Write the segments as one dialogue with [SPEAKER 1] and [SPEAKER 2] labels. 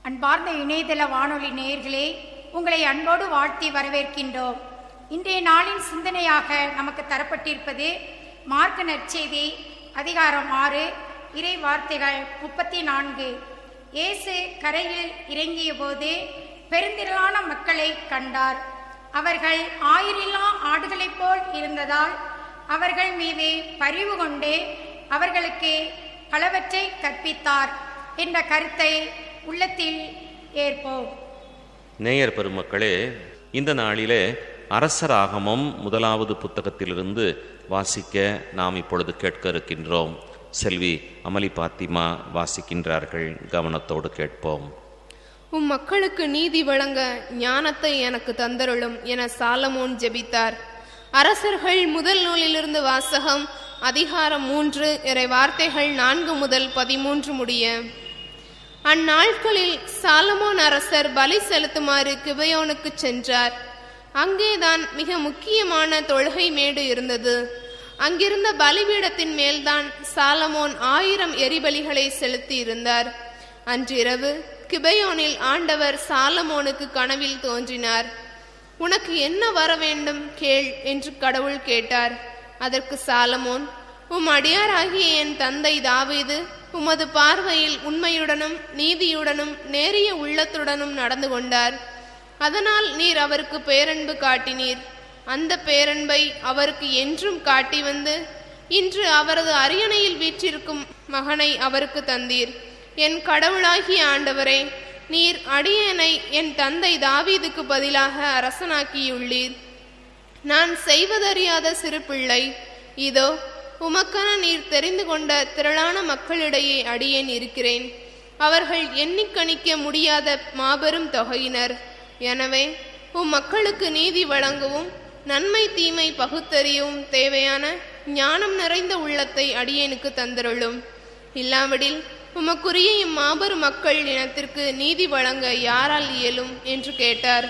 [SPEAKER 1] அன்பார்ந்த இணையதள வானொலி நேயர்களே உங்களை அன்போடு வாழ்த்தி வரவேற்கின்றோம் இன்றைய நாளின் சிந்தனையாக நமக்கு தரப்பட்டிருப்பது மார்க்க நற்செய்தி அதிகாரம் ஆறு இறை வார்த்தைகள் முப்பத்தி நான்கு இயேசு கரையில் இறங்கிய போது பெருந்திரளான மக்களை கண்டார் அவர்கள் ஆயிரில்லா ஆடுகளைப் போல் இருந்ததால் அவர்கள் மீது பரிவு கொண்டு அவர்களுக்கு பலவற்றை கற்பித்தார் என்ற கருத்தை உள்ளத்தில் ஏற்போம்
[SPEAKER 2] நேயர் பெருமக்களே இந்த நாளிலே அரசராகமம் முதலாவது புத்தகத்திலிருந்து வாசிக்க நாம் இப்பொழுது கேட்க இருக்கின்றோம் செல்வி அமளி பாத்திமா வாசிக்கின்றார்கள் கவனத்தோடு கேட்போம்
[SPEAKER 3] உம் மக்களுக்கு நீதி வழங்க ஞானத்தை எனக்கு தந்தருளும் என சாலமோன் ஜெபித்தார் அரசர்கள் முதல் நூலிலிருந்து வாசகம் அதிகாரம் மூன்று இறை வார்த்தைகள் நான்கு முதல் பதிமூன்று முடிய அந்நாட்களில் சாலமோன் அரசர் பலி செலுத்துமாறு கிபயோனுக்கு சென்றார் அங்கேதான் மிக முக்கியமான தொழுகை மேடு இருந்தது அங்கிருந்த பலிபீடத்தின் மேல்தான் சாலமோன் ஆயிரம் எரிபலிகளை செலுத்தி இருந்தார் அன்றிரவு கிபயோனில் ஆண்டவர் சாலமோனுக்கு கனவில் தோன்றினார் உனக்கு என்ன வர வேண்டும் கேள் என்று கடவுள் கேட்டார் அதற்கு சாலமோன் உம் அடியாராகிய என் தந்தை தாவீது உமது பார்வையில் உண்மையுடனும் நீதியுடனும் நேரிய உள்ளத்துடனும் நடந்து கொண்டார் அதனால் நீர் அவருக்கு பேரன்பு காட்டினீர் அந்த பேரன்பை அவருக்கு என்றும் காட்டி வந்து இன்று அவரது அரியணையில் வீற்றிருக்கும் மகனை அவருக்கு தந்தீர் என் கடவுளாகிய ஆண்டவரே நீர் அடியேனை என் தந்தை தாவீதுக்கு பதிலாக அரசனாக்கியுள்ளீர் நான் செய்வதறியாத சிறு பிள்ளை இதோ உமக்கென நீர் தெரிந்து கொண்ட திரளான மக்களிடையே அடியேன் இருக்கிறேன் அவர்கள் எண்ணிக்கணிக்க முடியாத மாபெரும் தொகையினர் எனவே உம் மக்களுக்கு நீதி வழங்கவும் நன்மை தீமை பகுத்தறியவும் தேவையான ஞானம் நிறைந்த உள்ளத்தை அடியேனுக்கு தந்தருளும் இல்லாவிடில் உமக்குரிய இம்மாபெரும் மக்கள் இனத்திற்கு நீதி வழங்க யாரால் இயலும் என்று கேட்டார்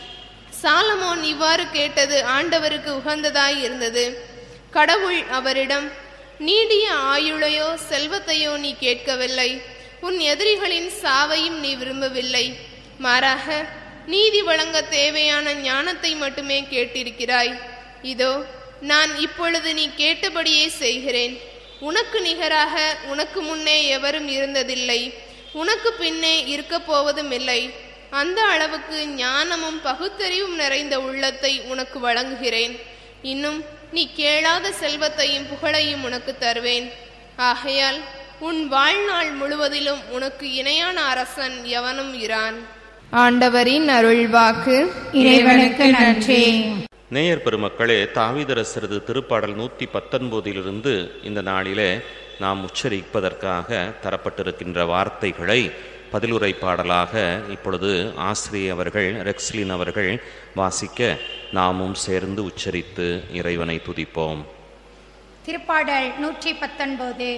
[SPEAKER 3] சாலமோன் இவ்வாறு கேட்டது ஆண்டவருக்கு உகந்ததாய் இருந்தது கடவுள் அவரிடம் நீடிய ஆயுளையோ செல்வத்தையோ நீ கேட்கவில்லை உன் எதிரிகளின் சாவையும் நீ விரும்பவில்லை மாறாக நீதி வழங்க தேவையான ஞானத்தை மட்டுமே கேட்டிருக்கிறாய் இதோ நான் இப்பொழுது நீ கேட்டபடியே செய்கிறேன் உனக்கு நிகராக உனக்கு முன்னே எவரும் இருந்ததில்லை உனக்கு பின்னே இருக்கப் போவதும் இல்லை அந்த அளவுக்கு ஞானமும் பகுத்தறிவும் நிறைந்த உள்ளத்தை உனக்கு வழங்குகிறேன் இன்னும் நீ கேளாத செல்வத்தையும் புகழையும் உனக்கு தருவேன் ஆகையால் உன் வாழ்நாள் முழுவதிலும் உனக்கு இணையான அரசன் எவனும் இரான் ஆண்டவரின் அருள்வாக்கு
[SPEAKER 1] இறைவனுக்கு நன்றி
[SPEAKER 2] நேயர் பெருமக்களே தாவீதரசரது திருப்பாடல் நூற்றி பத்தொன்பதிலிருந்து இந்த நாளிலே நாம் உச்சரிப்பதற்காக தரப்பட்டிருக்கின்ற வார்த்தைகளை பதிலுரை பாடலாக இப்பொழுது ஆசிரியர் அவர்கள் ரெக்ஸ்லின் அவர்கள் வாசிக்க நாமும் சேர்ந்து உச்சரித்து இறைவனை துதிப்போம்
[SPEAKER 1] திருப்பாடல் நூற்றி பத்தொன்பது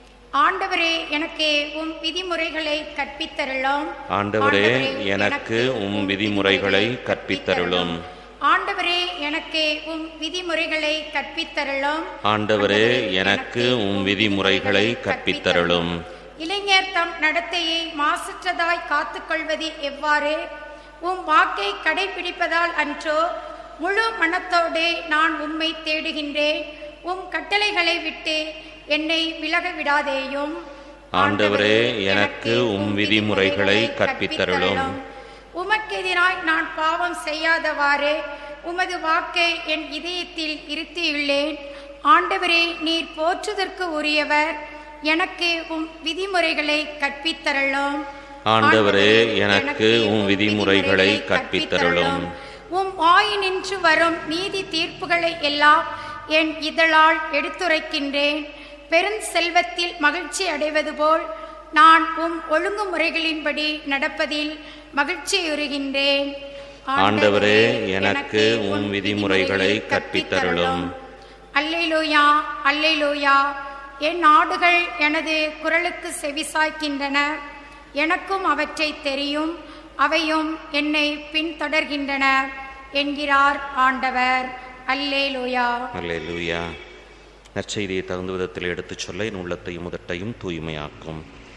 [SPEAKER 1] ஆண்டவரே எனக்கு உம் விதிமுறைகளை கற்பித்தருளும்
[SPEAKER 2] ஆண்டவரே எனக்கு உம் விதிமுறைகளை கற்பித்தருளும்
[SPEAKER 1] ஆண்டவரே எனக்கு உம் விதிமுறைகளை கற்பித்தருளும்
[SPEAKER 2] ஆண்டவரே எனக்கு உம் விதிமுறைகளை கற்பித்தருளும்
[SPEAKER 1] இளைஞர் தம் நடத்தையை மாசற்றதாய் காத்துக்கொள்வது எவ்வாறு உம் வாக்கை கடைபிடிப்பதால் அன்றோ முழு மனத்தோடு நான் உம்மை தேடுகின்றேன் உம் கட்டளைகளை விட்டு என்னை விலக விடாதேயும்
[SPEAKER 2] ஆண்டவரே எனக்கு உம் விதிமுறைகளை கற்பித்தருளும்
[SPEAKER 1] உமக்கெதிராய் நான் பாவம் செய்யாதவாறு உமது வாக்கை என் இதயத்தில் இருத்தியுள்ளேன் ஆண்டவரே நீர் போற்றுதற்கு உரியவர் எனக்கு உம் விதிமுறைகளை கற்பித்தருளும்
[SPEAKER 2] ஆண்டவரே எனக்கு உம் விதிமுறைகளை கற்பித்தருளும்
[SPEAKER 1] உம் வாயினின்று வரும் நீதி தீர்ப்புகளை எல்லாம் என் இதழால் எடுத்துரைக்கின்றேன் பெருஞ்செல்வத்தில் மகிழ்ச்சி அடைவது போல் நான் உம் ஒழுங்குமுறைகளின்படி நடப்பதில் மகிழ்ச்சியுறுகின்றேன்
[SPEAKER 2] ஆண்டவரே எனக்கு உம் விதிமுறைகளை கற்பித்தருளும்
[SPEAKER 1] அல்லேலூயா அல்லேலூயா என் ஆடுகள் எனது குரலுக்கு செவிசாய்க்கின்றன எனக்கும் அவற்றை தெரியும் அவையும் என்னை பின்தொடர்கின்றன என்கிறார் ஆண்டவர் அல்லேலூயா
[SPEAKER 2] அல்லேலூயா நற்செய்தியை தகுந்த விதத்தில் எடுத்துச் சொல்ல என் உள்ளத்தையும் முதட்டையும் தூய்மையாக்கும்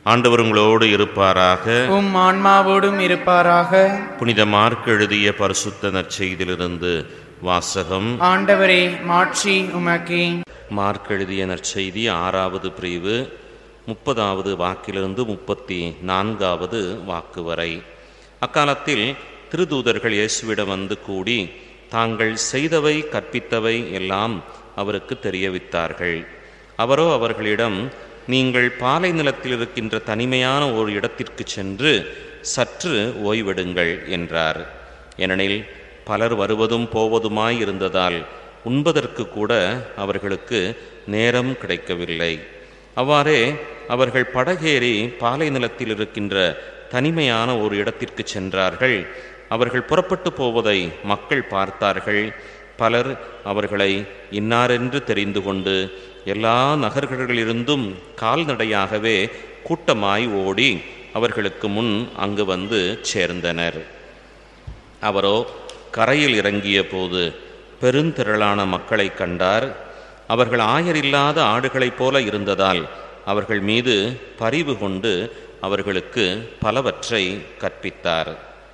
[SPEAKER 2] ஆண்டவர் உங்களோடு இருப்பாராக
[SPEAKER 4] உம் ஆன்மாவோடும் இருப்பாராக
[SPEAKER 2] புனித மார்க் எழுதிய பரிசுத்த நற்செய்தியிலிருந்து வாசகம்
[SPEAKER 4] ஆண்டவரே மாட்சி உமக்கே
[SPEAKER 2] மார்க் எழுதிய நற்செய்தி ஆறாவது பிரிவு முப்பதாவது வாக்கிலிருந்து முப்பத்தி நான்காவது வாக்கு வரை அக்காலத்தில் திருதூதர்கள் இயேசுவிடம் வந்து கூடி தாங்கள் செய்தவை கற்பித்தவை எல்லாம் அவருக்கு தெரியவித்தார்கள் அவரோ அவர்களிடம் நீங்கள் பாலை நிலத்தில் இருக்கின்ற தனிமையான ஒரு இடத்திற்கு சென்று சற்று ஓய்வெடுங்கள் என்றார் ஏனெனில் பலர் வருவதும் போவதுமாய் இருந்ததால் உண்பதற்கு கூட அவர்களுக்கு நேரம் கிடைக்கவில்லை அவ்வாறே அவர்கள் படகேறி பாலை நிலத்தில் இருக்கின்ற தனிமையான ஒரு இடத்திற்கு சென்றார்கள் அவர்கள் புறப்பட்டு போவதை மக்கள் பார்த்தார்கள் பலர் அவர்களை இன்னாரென்று தெரிந்து கொண்டு எல்லா நகர்களிலிருந்தும் கால்நடையாகவே கூட்டமாய் ஓடி அவர்களுக்கு முன் அங்கு வந்து சேர்ந்தனர் அவரோ கரையில் இறங்கிய போது பெருந்திரளான மக்களை கண்டார் அவர்கள் ஆயரில்லாத ஆடுகளைப் போல இருந்ததால் அவர்கள் மீது பரிவு கொண்டு அவர்களுக்கு பலவற்றை கற்பித்தார்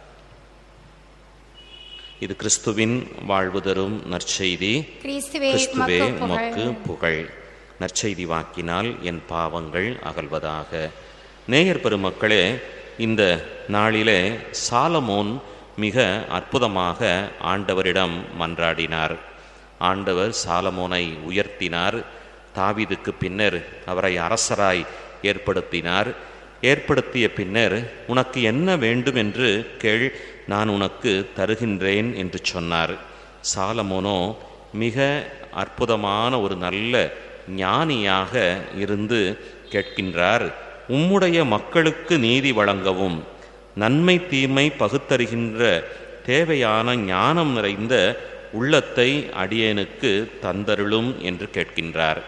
[SPEAKER 2] இது கிறிஸ்துவின் வாழ்வு தரும் நற்செய்தி
[SPEAKER 1] கிறிஸ்துவே
[SPEAKER 2] கிறிஸ்துவே
[SPEAKER 1] மக்கு
[SPEAKER 2] உமக்கு
[SPEAKER 1] புகழ்
[SPEAKER 2] புகழ் நற்செய்தி வாக்கினால் என் பாவங்கள் அகல்வதாக நேயர் பெருமக்களே இந்த நாளிலே சாலமோன் மிக அற்புதமாக ஆண்டவரிடம் மன்றாடினார் ஆண்டவர் சாலமோனை உயர்த்தினார் தாவீதுக்கு பின்னர் அவரை அரசராய் ஏற்படுத்தினார் ஏற்படுத்திய பின்னர் உனக்கு என்ன வேண்டும் என்று கேள் நான் உனக்கு தருகின்றேன் என்று சொன்னார் சாலமோனோ மிக அற்புதமான ஒரு நல்ல ஞானியாக இருந்து கேட்கின்றார் உம்முடைய மக்களுக்கு நீதி வழங்கவும் நன்மை தீமை பகுத்தறிகின்ற தேவையான ஞானம் நிறைந்த உள்ளத்தை அடியேனுக்கு தந்தருளும் என்று கேட்கின்றார்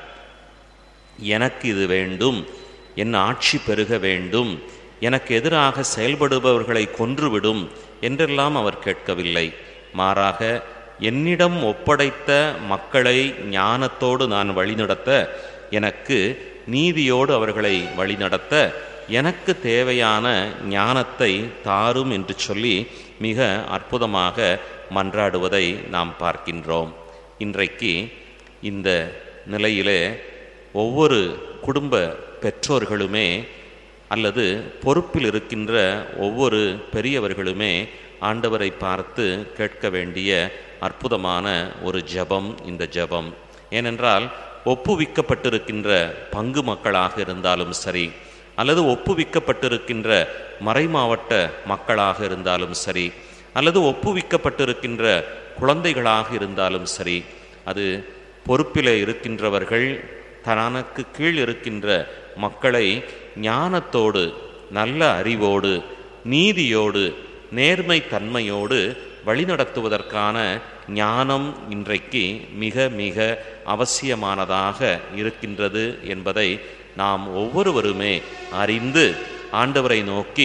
[SPEAKER 2] எனக்கு இது வேண்டும் என் ஆட்சி பெருக வேண்டும் எனக்கு எதிராக செயல்படுபவர்களை கொன்றுவிடும் என்றெல்லாம் அவர் கேட்கவில்லை மாறாக என்னிடம் ஒப்படைத்த மக்களை ஞானத்தோடு நான் வழிநடத்த எனக்கு நீதியோடு அவர்களை வழிநடத்த எனக்கு தேவையான ஞானத்தை தாரும் என்று சொல்லி மிக அற்புதமாக மன்றாடுவதை நாம் பார்க்கின்றோம் இன்றைக்கு இந்த நிலையிலே ஒவ்வொரு குடும்ப பெற்றோர்களுமே அல்லது பொறுப்பில் இருக்கின்ற ஒவ்வொரு பெரியவர்களுமே ஆண்டவரை பார்த்து கேட்க வேண்டிய அற்புதமான ஒரு ஜெபம் இந்த ஜெபம் ஏனென்றால் ஒப்புவிக்கப்பட்டிருக்கின்ற பங்கு மக்களாக இருந்தாலும் சரி அல்லது ஒப்புவிக்கப்பட்டிருக்கின்ற மறைமாவட்ட மக்களாக இருந்தாலும் சரி அல்லது ஒப்புவிக்கப்பட்டிருக்கின்ற குழந்தைகளாக இருந்தாலும் சரி அது பொறுப்பிலே இருக்கின்றவர்கள் தனக்கு கீழ் இருக்கின்ற மக்களை ஞானத்தோடு நல்ல அறிவோடு நீதியோடு நேர்மை தன்மையோடு வழிநடத்துவதற்கான ஞானம் இன்றைக்கு மிக மிக அவசியமானதாக இருக்கின்றது என்பதை நாம் ஒவ்வொருவருமே அறிந்து ஆண்டவரை நோக்கி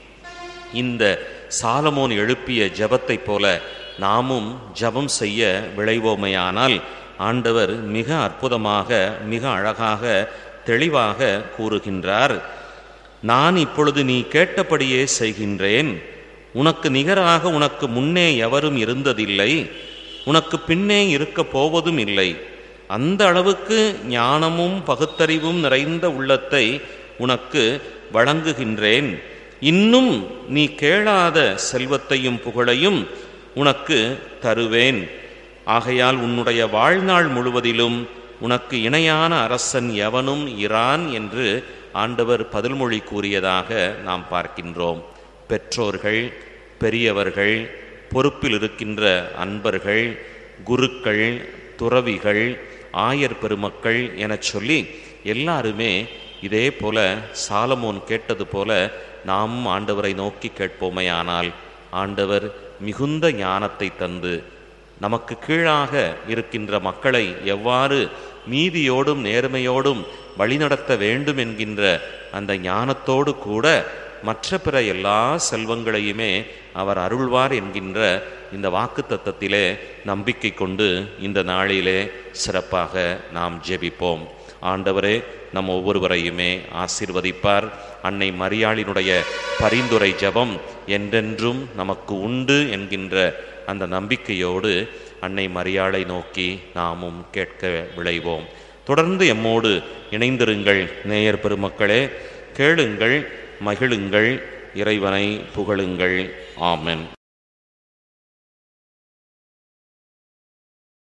[SPEAKER 2] இந்த சாலமோன் எழுப்பிய ஜெபத்தைப் போல நாமும் ஜெபம் செய்ய விளைவோமையானால் ஆண்டவர் மிக அற்புதமாக மிக அழகாக தெளிவாக கூறுகின்றார் நான் இப்பொழுது நீ கேட்டபடியே செய்கின்றேன் உனக்கு நிகராக உனக்கு முன்னே எவரும் இருந்ததில்லை உனக்கு பின்னே இருக்கப் போவதும் இல்லை அந்த அளவுக்கு ஞானமும் பகுத்தறிவும் நிறைந்த உள்ளத்தை உனக்கு வழங்குகின்றேன் இன்னும் நீ கேளாத செல்வத்தையும் புகழையும் உனக்கு தருவேன் ஆகையால் உன்னுடைய வாழ்நாள் முழுவதிலும் உனக்கு இணையான அரசன் எவனும் இரான் என்று ஆண்டவர் பதில்மொழி கூறியதாக நாம் பார்க்கின்றோம் பெற்றோர்கள் பெரியவர்கள் பொறுப்பில் இருக்கின்ற அன்பர்கள் குருக்கள் துறவிகள் ஆயர் பெருமக்கள் எனச் சொல்லி எல்லாருமே இதே போல சாலமோன் கேட்டது போல நாமும் ஆண்டவரை நோக்கி கேட்போமையானால் ஆண்டவர் மிகுந்த ஞானத்தை தந்து நமக்கு கீழாக இருக்கின்ற மக்களை எவ்வாறு நீதியோடும் நேர்மையோடும் வழிநடத்த வேண்டும் என்கின்ற அந்த ஞானத்தோடு கூட மற்ற பிற எல்லா செல்வங்களையுமே அவர் அருள்வார் என்கின்ற இந்த வாக்கு தத்தத்திலே நம்பிக்கை கொண்டு இந்த நாளிலே சிறப்பாக நாம் ஜெபிப்போம் ஆண்டவரே நம் ஒவ்வொருவரையுமே ஆசீர்வதிப்பார் அன்னை மரியாளினுடைய பரிந்துரை ஜெபம் என்றென்றும் நமக்கு உண்டு என்கின்ற அந்த நம்பிக்கையோடு அன்னை மரியாளை நோக்கி நாமும் கேட்க விளைவோம் தொடர்ந்து எம்மோடு இணைந்திருங்கள் நேயர் பெருமக்களே கேளுங்கள் மகிழுங்கள் இறைவனை புகழுங்கள் ஆமென்